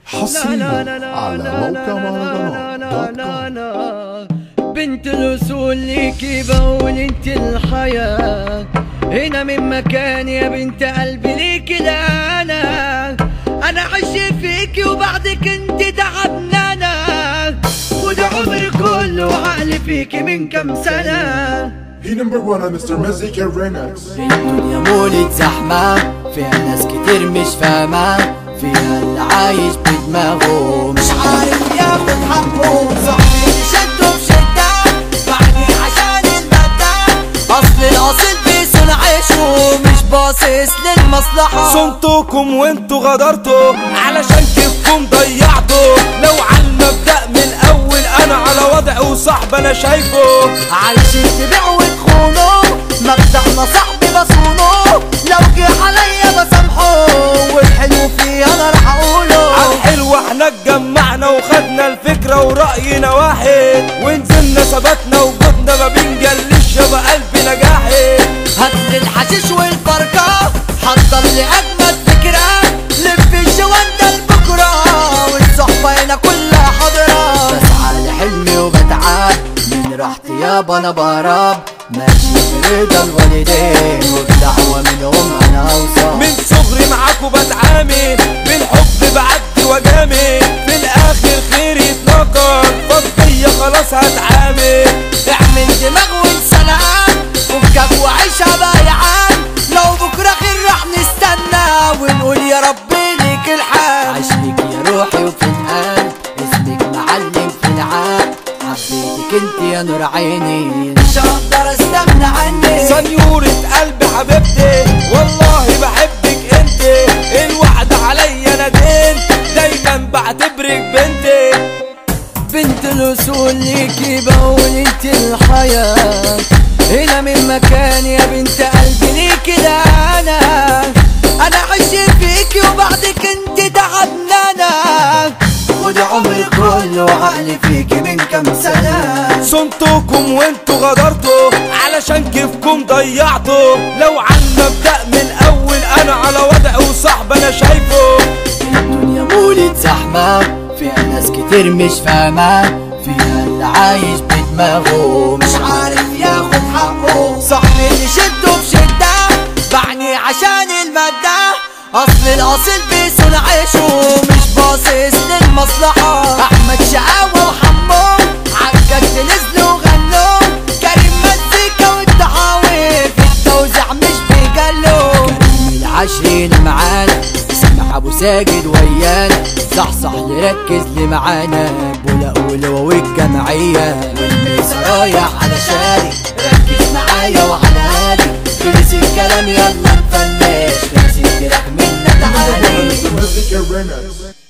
حصريا على موقع مهرجانات دوت كوم بنت الوصول ليكي بقول انت الحياة هنا من مكان يا بنت قلبي ليكي ده انا انا عايش فيكي وبعدك انت تعبنانة وده عمري كله وعقلي فيكي من كام سنة He number one on Mr. Mazika Remix الدنيا مولد زحمة فيها ناس كتير مش فاهمة فيها اللي عايش بدماغه مش عارف ياخد حقه صاحبي شده بشدة بعدي عشان المادة أصل الأصل بيسون عيشه مش باصص للمصلحة صنتكم وانتوا غدرتوا علشان كيفكم ضيعتوا لو على المبدأ من الأول أنا على وضعي وصاحب أنا شايفه عايشين تبيعوا وتخونوا مبدأنا صاحبي بصونه لو جه عليا بسامحه والحلو فيه أنا راح أقوله عالحلو احنا اتجمعنا وخدنا الفكرة ورأينا واحد ونزلنا ثبتنا وجودنا ما بنجلش يابا قلبي نجاحي هات الحشيش والفرقة حضر لي أجمد فكرة لف الجوان ده لبكرة والصحبة هنا كلها حاضرة بسعى لحلمي وبتعب من راحتي يابا أنا بهرب ماشي برضا الوالدين وبدعوة منهم أنا أوصل من صغري معاكوا بتعامل بالحب بعدي وجامل في الآخر خير يتنكر فضية خلاص هتعامل اعمل دماغ وانسلام وبكاك وعيشها بايعان لو بكرة خير راح نستنى ونقول يا رب ليك الحال عايش ليك يا روحي وفي القلب اسمك معلم في العقل حبيتك انت يا نور عيني مش هقدر استغنى عنك سنيورة قلبي حبيبتي والله بحبك انت الوعد عليا انا دين دايما بعتبرك بنتي بنت الوصول ليكي بقول انت الحياة هنا من مكان يا بنت قلبي ليكي ده انا انا عايش فيكي وبعدك انت تعبنانة وده عمري كله وعقلي فيكي من كام سنة صنتكم وانتوا غدرتوا علشان كيفكم ضيعتوا لو على المبدأ من الاول انا على وضعي وصاحب انا شايفه الدنيا مولد زحمة فيها ناس كتير مش فاهمة فيها اللي عايش بدماغه مش عارف ياخد حقه صاحبي اللي شده بشدة بعني عشان المادة أصل الأصل بيسون عيشه مش باصص للمصلحة أحمد شقاوة وحمو عالجد نزلوا وغنوا كريم مزيكا والتحاوي في التوزيع مش بيجلوا كريم العشرين معانا سمع ابو ساجد ويانا صحصح نركز اللي معانا بولا ولو والجمعية والميسة رايح على شاري ركز معايا وعلى هادي خلص الكلام يلا نفنش خلص الكلام منا تعالي Mr. Mazika Remix